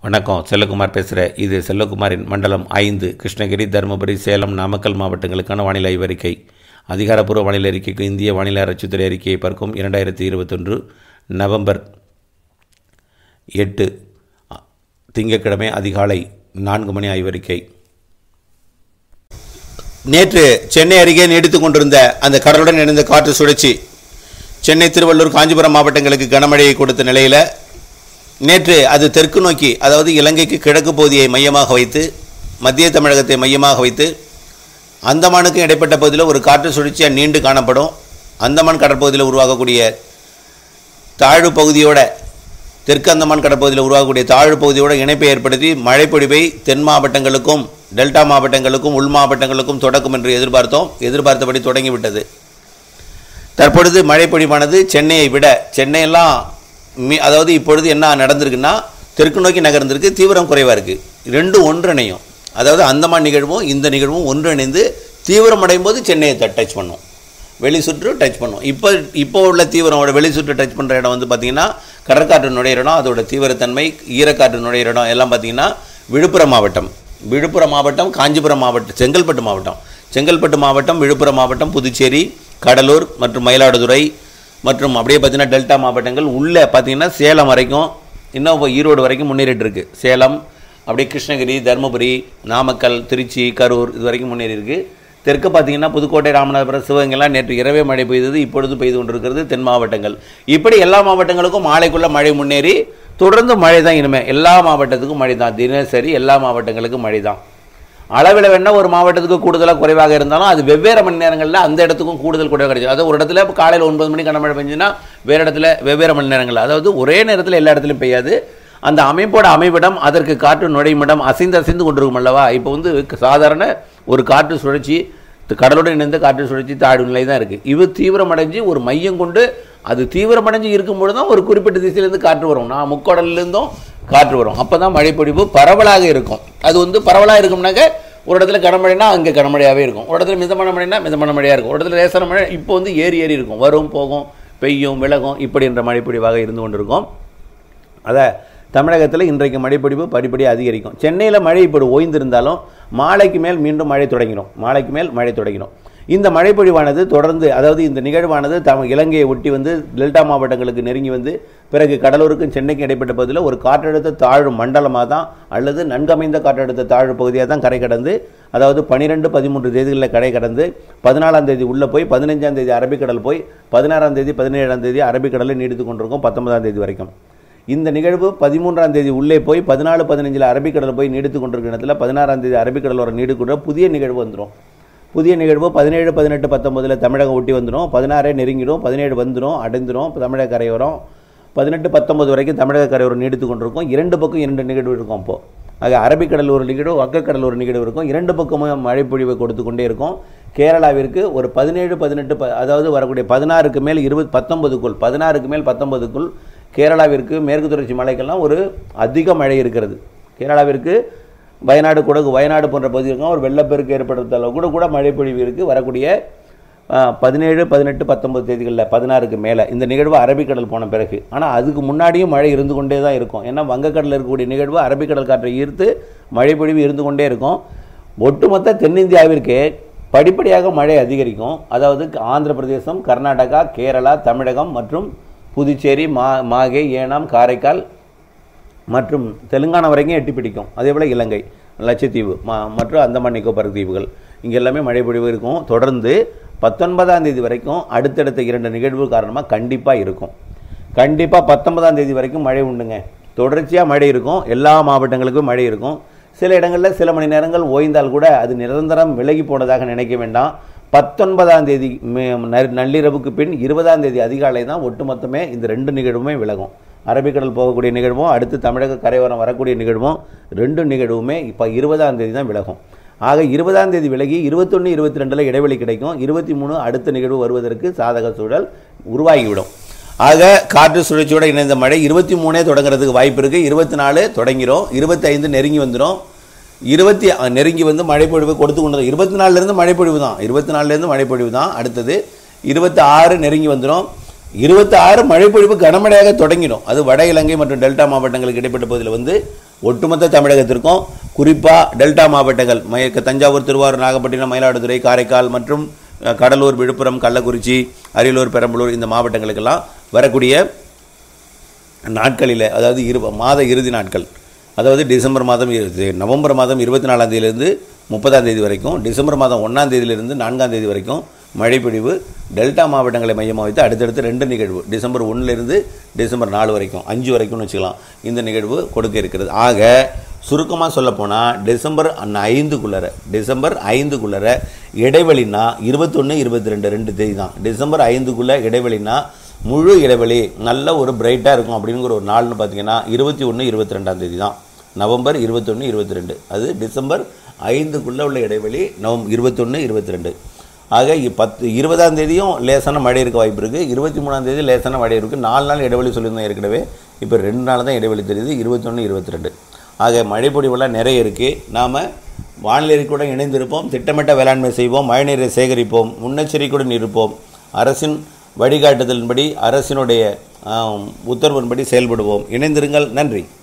வணக்கம் செல்லகுமார் பேசுகிறேன் இது செல்லகுமாரின் மண்டலம் ஐந்து கிருஷ்ணகிரி தருமபுரி சேலம் நாமக்கல் மாவட்டங்களுக்கான வானிலை ஆய்வறிக்கை அதிகாரப்பூர்வ வானிலை அறிக்கைக்கு இந்திய வானிலை ஆராய்ச்சித்துறை அறிக்கையை பார்க்கும் இரண்டாயிரத்தி இருபத்தொன்று நவம்பர் எட்டு திங்கட்கிழமை அதிகாலை நான்கு மணி ஆய்வறிக்கை நேற்று சென்னை அருகே நீடித்துக் கொண்டிருந்த அந்த கடலுடன் இணைந்த காற்று சுழற்சி சென்னை திருவள்ளூர் காஞ்சிபுரம் மாவட்டங்களுக்கு கனமழையை கொடுத்த நிலையில் நேற்று அது தெற்கு நோக்கி அதாவது இலங்கைக்கு கிழக்கு பகுதியை மையமாக வைத்து மத்திய தமிழகத்தை மையமாக வைத்து அந்தமானுக்கும் இடைப்பட்ட பகுதியில் ஒரு காற்று சுழற்சியாக நீண்டு காணப்படும் அந்தமான் கடற்பகுதியில் உருவாகக்கூடிய தாழ்வு பகுதியோட தெற்கு அந்தமான் கடற்பகுதியில் உருவாகக்கூடிய தாழ்வு பகுதியோட இணைப்பை ஏற்படுத்தி மழைப்பொழிவை தென் மாவட்டங்களுக்கும் டெல்டா மாவட்டங்களுக்கும் உள் மாவட்டங்களுக்கும் தொடக்கும் என்று எதிர்பார்த்தோம் எதிர்பார்த்தபடி தொடங்கிவிட்டது தற்பொழுது மழைப்பொழிவானது சென்னையை விட சென்னையெல்லாம் மீ அதாவது இப்பொழுது என்ன நடந்திருக்குன்னா தெற்கு நோக்கி நகர்ந்திருக்கு தீவிரம் குறைவாக இருக்குது ரெண்டும் ஒன்றிணையும் அதாவது அந்தமான் நிகழ்வும் இந்த நிகழ்வும் ஒன்றிணைந்து தீவிரமடையும் போது சென்னையை டச் பண்ணும் வெளி சுற்று டச் பண்ணும் இப்போ இப்போ உள்ள தீவிரமோட வெளி சுற்று டச் பண்ணுற இடம் வந்து பார்த்திங்கன்னா கடற்காற்று நுழையிற இடம் அதோட தீவிரத்தன்மை ஈரக்காற்று நுழையிற இடம் எல்லாம் பார்த்திங்கன்னா விழுப்புரம் மாவட்டம் விழுப்புரம் மாவட்டம் காஞ்சிபுரம் மாவட்டம் செங்கல்பட்டு மாவட்டம் செங்கல்பட்டு மாவட்டம் விழுப்புரம் மாவட்டம் புதுச்சேரி கடலூர் மற்றும் மயிலாடுதுறை மற்றும் அப்படியே பார்த்தீங்கன்னா டெல்டா மாவட்டங்கள் உள்ளே பார்த்தீங்கன்னா சேலம் வரைக்கும் இன்னும் இப்போ ஈரோடு வரைக்கும் முன்னேறிட்டு இருக்கு சேலம் அப்படியே கிருஷ்ணகிரி தருமபுரி நாமக்கல் திருச்சி கரூர் இது வரைக்கும் முன்னேறி இருக்கு தெற்கு பார்த்தீங்கன்னா புதுக்கோட்டை ராமநாதபுரம் சிவகங்கைலாம் நேற்று இரவே மழை பெய்தது இப்பொழுது பெய்து கொண்டிருக்கிறது தென் மாவட்டங்கள் இப்படி எல்லா மாவட்டங்களுக்கும் மாலைக்குள்ள மழை முன்னேறி தொடர்ந்து மழை தான் இனிமேல் எல்லா மாவட்டத்துக்கும் மழை தான் தினசரி எல்லா மாவட்டங்களுக்கும் மழை தான் அளவில் வேணால் ஒரு மாவட்டத்துக்கு கூடுதலாக குறைவாக இருந்தாலும் அது வெவ்வேறு மணி நேரங்களில் அந்த இடத்துக்கும் கூடுதல் குறைவாக கிடைக்கும் அதாவது ஒரு இடத்துல இப்போ காலையில் ஒன்பது மணி கனமழை பெஞ்சுன்னா வேறு இடத்துல வெவ்வேறு மணி நேரங்கள் அதாவது ஒரே நேரத்தில் எல்லா இடத்துலையும் பெய்யாது அந்த அமைப்போட அமைவிடம் அதற்கு காற்று நுழையும் இடம் அசைந்து அசைந்து கொண்டிருக்கும் அல்லவா இப்போ வந்து சாதாரண ஒரு காற்று சுழற்சி கடலுடன் இணைந்த காற்று சுழற்சி தாழ்வு நிலை தான் இருக்குது இது தீவிரமடைஞ்சு ஒரு மையம் கொண்டு அது தீவிரமடைஞ்சு இருக்கும்பொழுது தான் ஒரு குறிப்பிட்ட திசையிலேருந்து காற்று வரும் நான் முக்கடல்லேருந்தும் காற்று வரும் அப்போ தான் மழைப்பொழிவு பரவலாக இருக்கும் அது வந்து பரவலாக இருக்கும்னாக்க ஒரு இடத்துல கனமழைனா அங்கே கனமழையாகவே இருக்கும் ஒரு இடத்துல மிதமான மழைனா மிதமான மழையாக இருக்கும் ஒரு இடத்துல லேசான மழை இப்போ வந்து ஏறி ஏறி இருக்கும் வரும் போகும் பெய்யும் விலகும் இப்படி என்ற மழைப்பொழிவாக இருந்து கொண்டிருக்கும் அதை தமிழகத்தில் இன்றைக்கு மழைப்பொழிவு படிப்படியாக அதிகரிக்கும் சென்னையில் மழை இப்படி ஓய்ந்திருந்தாலும் மாலைக்கு மேல் மீண்டும் மழை தொடங்கிடும் மாலைக்கு மேல் மழை தொடங்கிடும் இந்த மழைப்பொழிவானது தொடர்ந்து அதாவது இந்த நிகழ்வானது தம் இலங்கையை ஒட்டி வந்து டெல்டா மாவட்டங்களுக்கு நெருங்கி வந்து பிறகு கடலூருக்கும் சென்னைக்கும் இடைப்பட்ட பகுதியில் ஒரு காற்றழுத்த தாழ்வு மண்டலமாக தான் அல்லது நன்கமைந்த காற்றழுத்த தாழ்வு பகுதியாக தான் கரை கடந்து அதாவது பனிரெண்டு பதிமூன்று தேதிகளில் கரை கடந்து பதினாலாம் தேதி உள்ளே போய் பதினஞ்சாம் தேதி அரபிக்கடல் போய் பதினாறாம் தேதி பதினேழாம் தேதி அரபிக்கடலில் நீடித்து கொண்டிருக்கும் பத்தொன்பதாம் தேதி வரைக்கும் இந்த நிகழ்வு பதிமூன்றாம் தேதி உள்ளே போய் பதினாலு பதினஞ்சில் அரபிக்கடல் போய் நீடித்து கொண்டிருக்கிற இடத்துல பதினாறாம் தேதி அரபிக்கடல் வர நீடிக்கிற புதிய நிகழ்வு வந்துடும் புதிய நிகழ்வு பதினேழு பதினெட்டு பத்தொம்பதில் தமிழகம் ஒட்டி வந்துடும் பதினாறே நெருங்கிடும் பதினேழு வந்துடும் அடைந்துடும் தமிழக கரையோரம் பதினெட்டு பத்தொம்பது வரைக்கும் தமிழக கரையோரம் நீடித்து கொண்டிருக்கும் இரண்டு பக்கம் இரண்டு நிகழ்வு இருக்கும் அப்போது ஆக அரபிக்கடல் ஒரு நிகழ்வு வங்கக்கடல் ஒரு நிகழ்வு இருக்கும் இரண்டு பக்கமும் மழை பொழிவை கொடுத்து கொண்டே இருக்கும் கேரளாவிற்கு ஒரு பதினேழு பதினெட்டு ப அதாவது வரக்கூடிய பதினாறுக்கு மேல் இருபது பத்தொன்பதுக்குள் பதினாறுக்கு மேல் பத்தொன்பதுக்குள் கேரளாவிற்கு மேற்கு தொடர்ச்சி மலைக்கெல்லாம் ஒரு அதிக மழை இருக்கிறது கேரளாவிற்கு வயநாடு குடகு வயநாடு போன்ற பகுதிகளுக்கும் ஒரு வெள்ளப்பெருக்கு ஏற்படுத்த அளவு கூட கூட மழை பொழிவு இருக்குது வரக்கூடிய பதினேழு பதினெட்டு பத்தொன்பது தேதிகளில் பதினாறுக்கு மேலே இந்த நிகழ்வு அரபிக்கடல் போன பிறகு ஆனால் அதுக்கு முன்னாடியும் மழை இருந்து கொண்டே தான் இருக்கும் ஏன்னா வங்கக்கடலில் இருக்கக்கூடிய நிகழ்வு அரபிக்கடல் காற்றை ஈர்த்து மழை பொழிவு இருந்து கொண்டே இருக்கும் ஒட்டுமொத்த தென்னிந்தியாவிற்கு படிப்படியாக மழை அதிகரிக்கும் அதாவது ஆந்திர பிரதேசம் கர்நாடகா கேரளா தமிழகம் மற்றும் புதுச்சேரி மா மாகே ஏனாம் காரைக்கால் மற்றும் தெலுங்கானா வரைக்கும் எட்டி பிடிக்கும் அதே போல் இலங்கை லட்சத்தீவு மா மற்றும் அந்தமான் நிக்கோபார் தீவுகள் இங்கே எல்லாமே மழை பொழிவு இருக்கும் தொடர்ந்து பத்தொன்பதாம் தேதி வரைக்கும் அடுத்தடுத்த இரண்டு நிகழ்வு காரணமாக கண்டிப்பாக இருக்கும் கண்டிப்பாக பத்தொன்பதாம் தேதி வரைக்கும் மழை உண்டுங்க தொடர்ச்சியாக மழை இருக்கும் எல்லா மாவட்டங்களுக்கும் மழை இருக்கும் சில இடங்களில் சில மணி நேரங்கள் ஓய்ந்தால் கூட அது நிரந்தரம் விலகி போனதாக நினைக்க வேண்டாம் பத்தொன்பதாம் தேதி நள்ளிரவுக்கு பின் இருபதாம் தேதி அதிகாலை தான் ஒட்டுமொத்தமே இந்த ரெண்டு நிகழ்வுமே விலகும் அரபிக்கடல் போகக்கூடிய நிகழ்வும் அடுத்து தமிழக கரையோரம் வரக்கூடிய நிகழ்வும் ரெண்டு நிகழ்வுமே இப்போ இருபதாம் தேதி தான் விலகும் ஆக இருபதாம் தேதி விலகி இருபத்தொன்று இருபத்தி ரெண்டில் இடைவெளி கிடைக்கும் இருபத்தி மூணு அடுத்த நிகழ்வு வருவதற்கு சாதக சூழல் உருவாகிவிடும் ஆக காற்று சுழற்சியோட இணைந்த மழை இருபத்தி மூணே தொடங்குறதுக்கு வாய்ப்பு இருக்குது இருபத்தி நாலு தொடங்கிடும் இருபத்தி ஐந்து நெருங்கி வந்துடும் இருபத்தி நெருங்கி வந்து மழைப்பொழிவு கொடுத்து கொண்டு இருபத்தி நாலுலேருந்து மழைப்பொழிவு தான் இருபத்தி நாலுலேருந்து மழைப்பொழிவு தான் அடுத்தது இருபத்தி ஆறு நெருங்கி வந்துடும் இருபத்தி ஆறு மழைப்பொழிவு கனமழையாக தொடங்கிடும் அது வட இலங்கை மற்றும் டெல்டா மாவட்டங்களுக்கு இடைப்பட்ட பகுதியில் வந்து ஒட்டுமொத்த தமிழகத்திற்கும் குறிப்பாக டெல்டா மாவட்டங்கள் மய தஞ்சாவூர் திருவாரூர் நாகப்பட்டினம் மயிலாடுதுறை காரைக்கால் மற்றும் அஹ், கடலூர் விழுப்புரம் கள்ளக்குறிச்சி அரியலூர் பெரம்பலூர் இந்த மாவட்டங்களுக்கெல்லாம் வரக்கூடிய நாட்களில் அதாவது இரு மாத இறுதி நாட்கள் அதாவது டிசம்பர் மாதம் இரு- நவம்பர் மாதம் இருபத்தி நாலாம் தேதியிலிருந்து முப்பதாம் தேதி வரைக்கும் டிசம்பர் மாதம் ஒன்றாம் தேதியிலிருந்து நான்காம் தேதி வரைக்கும் மழைப்பொழிவு டெல்டா மாவட்டங்களை மையமாக வைத்து அடுத்தடுத்து ரெண்டு நிகழ்வு டிசம்பர் ஒன்றிலிருந்து டிசம்பர் நாலு வரைக்கும் அஞ்சு வரைக்கும்னு வச்சுக்கலாம் இந்த நிகழ்வு கொடுக்க இருக்கிறது ஆக சுருக்கமாக சொல்லப்போனால் டிசம்பர் அன்ன ஐந்துக்குள்ளர டிசம்பர் ஐந்துக்குள்ளர இடைவெளினா இருபத்தொன்று இருபத்தி ரெண்டு ரெண்டு தேதி தான் டிசம்பர் ஐந்துக்குள்ளே இடைவெளினா முழு இடைவெளி நல்ல ஒரு பிரைட்டாக இருக்கும் அப்படிங்கிற ஒரு நாள்னு பார்த்தீங்கன்னா இருபத்தி ஒன்று இருபத்தி ரெண்டாம் தேதி தான் நவம்பர் இருபத்தொன்று இருபத்தி ரெண்டு அது டிசம்பர் ஐந்துக்குள்ளே உள்ள இடைவெளி நவம் இருபத்தொன்று இருபத்தி ரெண்டு ஆக இ- பத்து இருபதாம் தேதியும் லேசான மழை இருக்க வாய்ப்பு இருக்குது இருபத்தி மூணாம் தேதி லேசான மழை இருக்குது நாலு நாள் இடைவெளி சொல்லியிருந்தோம் ஏற்கனவே இப்போ ரெண்டு நாள் தான் இடைவெளி தெரியுது இருபத்தொன்று இருபத்தி ரெண்டு ஆக மழைப்பொழிவெல்லாம் நிறைய இருக்குது நாம் வானிலை கூட இணைந்திருப்போம் திட்டமிட்ட வேளாண்மை செய்வோம் மழைநீரை சேகரிப்போம் முன்னெச்சரிக்கையுடன் இருப்போம் அரசின் வழிகாட்டுதலின்படி அரசினுடைய ஆம், உத்தரவின்படி செயல்படுவோம் இணைந்திருங்கள் நன்றி